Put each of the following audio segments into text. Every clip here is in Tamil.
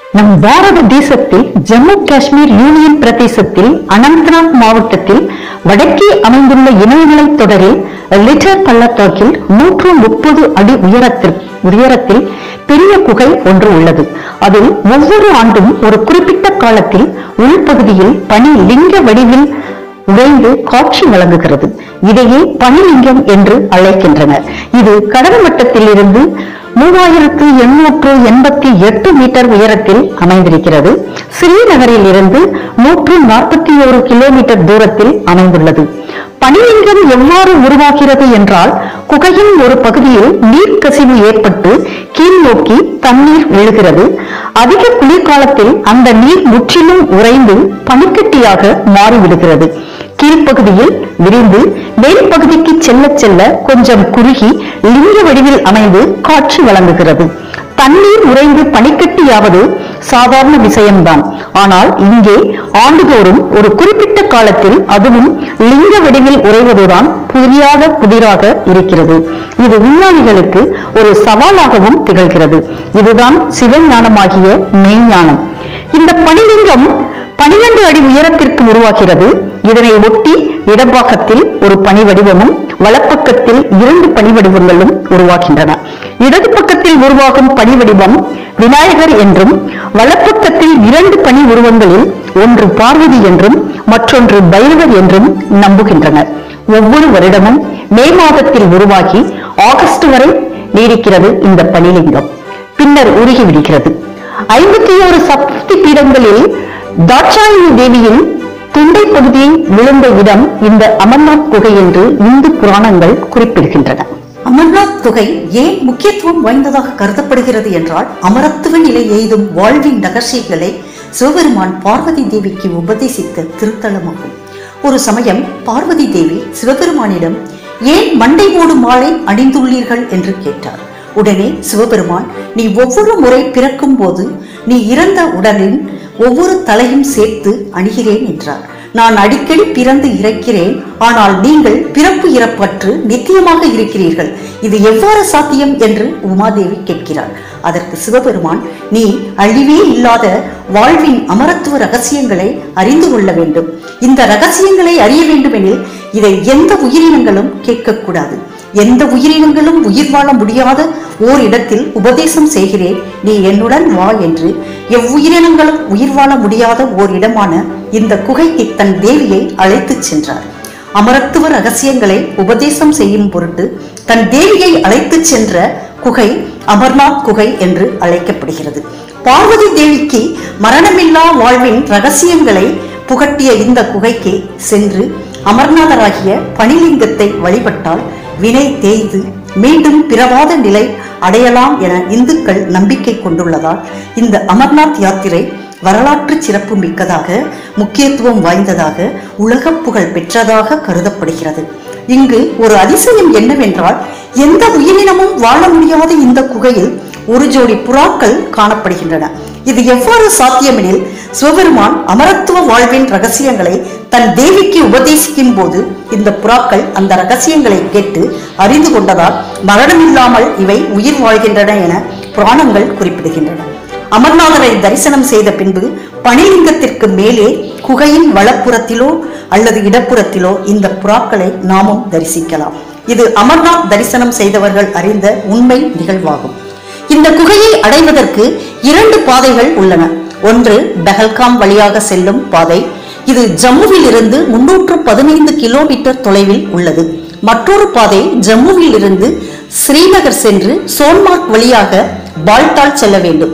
நம் பாரத தேசத்தில் ஜம்மு காஷ்மீர் யூனியன் பிரதேசத்தில் அனந்தநாக் மாவட்டத்தில் வடக்கே அமைந்துள்ள இமயமலை தொடரில் லிட்டர் பள்ளத்தாக்கில் நூற்று முப்பது அடி உயரத்தில் உயரத்தில் பெரிய குகை ஒன்று உள்ளது அதில் ஒவ்வொரு ஆண்டும் ஒரு குறிப்பிட்ட காலத்தில் உள்பகுதியில் பனி லிங்க வடிவில் உடைந்து காட்சி வழங்குகிறது இதையே பனிலிங்கம் என்று அழைக்கின்றனர் இது கடல் மட்டத்தில் இருந்து மூவாயிரத்து எண்ணூற்று எண்பத்தி எட்டு மீட்டர் உயரத்தில் அமைந்திருக்கிறது ஸ்ரீநகரில் இருந்து நூற்று நாற்பத்தி ஒரு கிலோமீட்டர் தூரத்தில் அமைந்துள்ளது பனிலிங்கம் எவ்வாறு உருவாகிறது என்றால் குகையின் ஒரு பகுதியில் நீர்க்கசிவு ஏற்பட்டு கீழ் நோக்கி தண்ணீர் விழுகிறது அதிக குளிர்காலத்தில் அந்த நீர் முற்றிலும் உறைந்து பனிக்கட்டியாக மாறிவிடுகிறது கீழ்ப்பகுதியில் விரிந்து மேல் பகுதிக்கு செல்ல செல்ல கொஞ்சம் குறுகி லிங்க வடிவில் அமைந்து காட்சி வழங்குகிறது தண்ணீர் உறைந்து பனிக்கட்டியாவது சாதாரண விஷயம்தான் ஆனால் இங்கே ஆண்டுதோறும் ஒரு குறிப்பிட்ட காலத்தில் அதுவும் லிங்க வடிவில் உறைவதுதான் புரியாத புதிராக இருக்கிறது இது விஞ்ஞானிகளுக்கு ஒரு சவாலாகவும் திகழ்கிறது இதுதான் சிவஞானமாகிய மெய்ஞானம் இந்த பனிலிங்கம் பனிரெண்டு அடி உயரத்திற்கு உருவாகிறது இதனை ஒட்டி இடப்பாக்கத்தில் ஒரு பனி வடிவமும் வலப்பக்கத்தில் இரண்டு பனி வடிவங்களும் உருவாகின்றன இடது பக்கத்தில் உருவாகும் பனி வடிவம் விநாயகர் என்றும் வலப்பக்கத்தில் இரண்டு பனி உருவங்களில் ஒன்று பார்வதி என்றும் மற்றொன்று பைரவர் என்றும் நம்புகின்றனர் ஒவ்வொரு வருடமும் மே மாதத்தில் உருவாகி ஆகஸ்ட் வரை நீடிக்கிறது இந்த பனிலிங்கம் பின்னர் உருகிவிடுகிறது ஐம்பத்தி ஓரு சக்தி பீடங்களில் தாட்சாயினி தேவியின் துண்டை பகுதி விழுந்த இடம் இந்த அமர்நாத் குகை என்று இந்து புராணங்கள் குறிப்பிடுகின்றன அமர்நாத் தொகை ஏன் முக்கியத்துவம் வாய்ந்ததாக கருதப்படுகிறது என்றால் அமரத்துவ நிலை எய்தும் வாழ்வின் ரகசியங்களை சிவபெருமான் பார்வதி தேவிக்கு உபதேசித்த திருத்தலமாகும் ஒரு சமயம் பார்வதி தேவி சிவபெருமானிடம் ஏன் மண்டை ஓடு மாலை அணிந்துள்ளீர்கள் என்று கேட்டார் உடனே சிவபெருமான் நீ ஒவ்வொரு முறை பிறக்கும் போது நீ இறந்த உடலின் ஒவ்வொரு தலையும் சேர்த்து அணிகிறேன் என்றார் நான் அடிக்கடி பிறந்து இறக்கிறேன் ஆனால் நீங்கள் பிறப்பு இறப்பற்று நித்தியமாக இருக்கிறீர்கள் இது எவ்வாறு சாத்தியம் என்று உமாதேவி கேட்கிறார் அதற்கு சிவபெருமான் நீ அழிவே இல்லாத வாழ்வின் அமரத்துவ ரகசியங்களை அறிந்து கொள்ள வேண்டும் இந்த ரகசியங்களை அறிய வேண்டுமெனில் இதை எந்த உயிரினங்களும் கேட்கக்கூடாது எந்த உயிரினங்களும் உயிர் வாழ முடியாத ஓர் இடத்தில் உபதேசம் செய்கிறேன் நீ என்னுடன் வா என்று எவ்வுயிரினங்களும் உயிர் வாழ முடியாத ஓர் இடமான இந்த குகைக்கு தன் தேவியை அழைத்துச் சென்றார் அமரத்துவ ரகசியங்களை உபதேசம் செய்யும் பொருட்டு தன் தேவியை அழைத்துச் சென்ற குகை அமர்நாத் குகை என்று அழைக்கப்படுகிறது பார்வதி தேவிக்கு மரணமில்லா வாழ்வின் ரகசியங்களை புகட்டிய இந்த குகைக்கு சென்று அமர்நாதராகிய பனிலிங்கத்தை வழிபட்டால் வினை தேய்ந்து மீண்டும் பிறவாத நிலை அடையலாம் என இந்துக்கள் நம்பிக்கை கொண்டுள்ளதால் இந்த அமர்நாத் யாத்திரை வரலாற்று சிறப்பு மிக்கதாக முக்கியத்துவம் வாய்ந்ததாக உலக புகழ் பெற்றதாக கருதப்படுகிறது இங்கு ஒரு அதிசயம் என்னவென்றால் எந்த உயிரினமும் வாழ முடியாத இந்த குகையில் ஒரு ஜோடி புறாக்கள் காணப்படுகின்றன இது எவ்வாறு சாத்தியமெனில் சிவபெருமான் அமரத்துவ வாழ்வின் ரகசியங்களை தன் தேவிக்கு உபதேசிக்கும் போது இந்த புறாக்கள் அந்த ரகசியங்களை கேட்டு அறிந்து கொண்டதால் மரணமில்லாமல் இவை உயிர் வாழ்கின்றன என புராணங்கள் குறிப்பிடுகின்றன அமர்நாதரை தரிசனம் செய்த பின்பு பனிலிங்கத்திற்கு மேலே குகையின் வலப்புறத்திலோ அல்லது இடப்புறத்திலோ இந்த புறாக்களை நாமும் தரிசிக்கலாம் இது அமர்நாத் தரிசனம் செய்தவர்கள் அறிந்த உண்மை நிகழ்வாகும் இந்த குகையை அடைவதற்கு இரண்டு பாதைகள் உள்ளன ஒன்று பெஹல்காம் வழியாக செல்லும் பாதை இது ஜம்முவில் இருந்து முன்னூற்று பதினைந்து கிலோமீட்டர் தொலைவில் உள்ளது மற்றொரு பாதை ஜம்முவில் இருந்து ஸ்ரீநகர் சென்று சோன்மார்க் வழியாக பால்டால் செல்ல வேண்டும்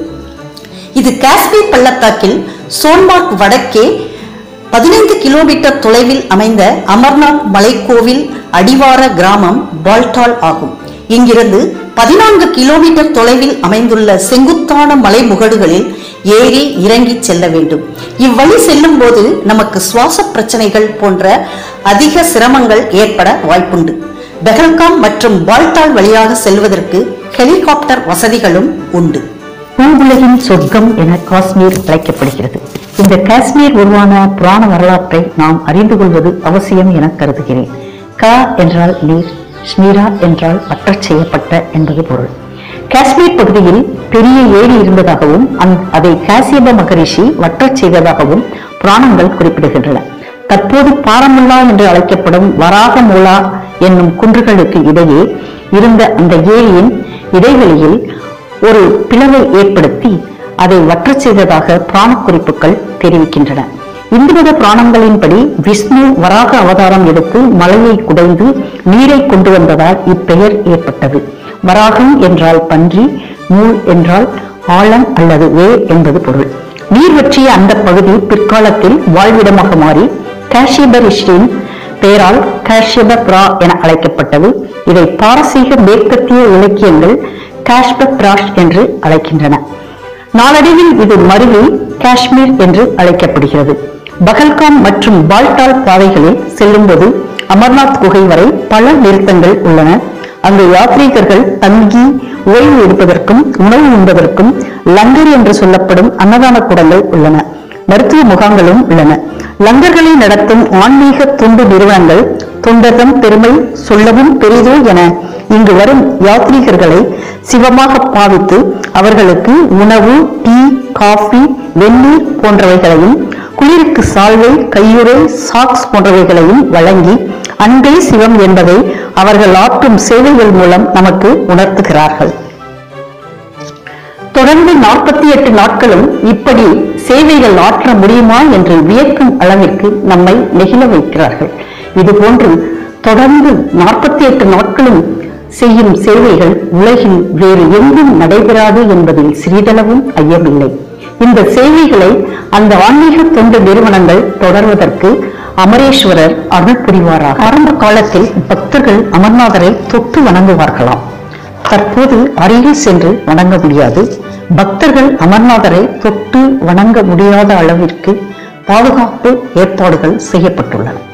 இது காஷ்மீர் பள்ளத்தாக்கில் சோன்மார்க் வடக்கே பதினைந்து கிலோமீட்டர் தொலைவில் அமைந்த அமர்நாத் மலைக்கோவில் அடிவார கிராமம் பால்டால் ஆகும் இங்கிருந்து பதினான்கு கிலோமீட்டர் தொலைவில் அமைந்துள்ள செங்குத்தான மலைமுகடுகளில் ஏறி இறங்கி செல்ல வேண்டும் இவ்வழி செல்லும் போது நமக்கு சுவாச பிரச்சனைகள் போன்ற அதிக சிரமங்கள் ஏற்பட வாய்ப்புண்டு பெஹல்காம் மற்றும் பால்டால் வழியாக செல்வதற்கு ஹெலிகாப்டர் வசதிகளும் உண்டு பூவுலகின் சொர்க்கம் என காஷ்மீர் அழைக்கப்படுகிறது இந்த காஷ்மீர் உருவான புராண வரலாற்றை நாம் அறிந்து கொள்வது அவசியம் என கருதுகிறேன் கா என்றால் நீர் ஸ்மீரா என்றால் பற்றச் செய்யப்பட்ட என்பது பொருள் காஷ்மீர் பகுதியில் பெரிய ஏரி இருந்ததாகவும் அந்த- அதை காசியப மகரிஷி வற்றச் செய்ததாகவும் புராணங்கள் குறிப்பிடுகின்றன தற்போது பாரமுல்லா என்று அழைக்கப்படும் வராகமூலா என்னும் குன்றுகளுக்கு இடையே இருந்த அந்த ஏரியின் இடைவெளியில் ஒரு பிளவை ஏற்படுத்தி அதை வற்றச் செய்ததாக புராண குறிப்புகள் தெரிவிக்கின்றன இந்து மத புராணங்களின்படி விஷ்ணு வராக அவதாரம் எடுத்து மலையை குடைந்து நீரை கொண்டு வந்ததால் இப்பெயர் ஏற்பட்டது வராகம் என்றால் பன்றி மூல் என்றால் ஆழம் அல்லது வே என்பது பொருள் நீர் வற்றிய அந்த பகுதி பிற்காலத்தில் வாழ்விடமாக மாறி காஷிப ரிஷியின் பெயரால் காஷ்யபப்ரா என அழைக்கப்பட்டது இதை பாரசீக மேற்கத்திய இலக்கியங்கள் காஷ்பப்ராஷ் என்று அழைக்கின்றன நாளடைவில் இது மருவி காஷ்மீர் என்று அழைக்கப்படுகிறது பகல்காம் மற்றும் பால்டால் பாதைகளில் செல்லும்போது அமர்நாத் குகை வரை பல நிறுத்தங்கள் உள்ளன அங்கு யாத்ரீகர்கள் தங்கி ஓய்வு எடுப்பதற்கும் உணவு உண்பதற்கும் லங்கர் என்று சொல்லப்படும் அன்னதான கூடங்கள் உள்ளன மருத்துவ முகாம்களும் உள்ளன லங்கர்களை நடத்தும் ஆன்மீக தொண்டு நிறுவனங்கள் தொண்டர்தம் பெருமை சொல்லவும் பெரிதோ என இங்கு வரும் யாத்ரீகர்களை சிவமாக பாவித்து அவர்களுக்கு உணவு டீ காஃபி வெந்நீர் போன்றவைகளையும் குளிருக்கு சால்வை கையுறை சாக்ஸ் போன்றவைகளையும் வழங்கி அன்பே சிவம் என்பதை அவர்கள் ஆற்றும் சேவைகள் மூலம் நமக்கு உணர்த்துகிறார்கள் தொடர்ந்து நாற்பத்தி எட்டு நாட்களும் இப்படி சேவைகள் ஆற்ற முடியுமா என்று வியக்கும் அளவிற்கு நம்மை நெகிழ வைக்கிறார்கள் இதுபோன்று தொடர்ந்து நாற்பத்தி எட்டு நாட்களும் செய்யும் சேவைகள் உலகில் வேறு எங்கும் நடைபெறாது என்பதில் சிறிதளவும் ஐயமில்லை இந்த சேவைகளை அந்த ஆன்மீக தொண்டு நிறுவனங்கள் தொடர்வதற்கு அமரேஸ்வரர் அருள் புரிவாராக ஆரம்ப காலத்தில் பக்தர்கள் அமர்நாதரை தொட்டு வணங்குவார்களாம் தற்போது அருகில் சென்று வணங்க முடியாது பக்தர்கள் அமர்நாதரை தொட்டு வணங்க முடியாத அளவிற்கு பாதுகாப்பு ஏற்பாடுகள் செய்யப்பட்டுள்ளன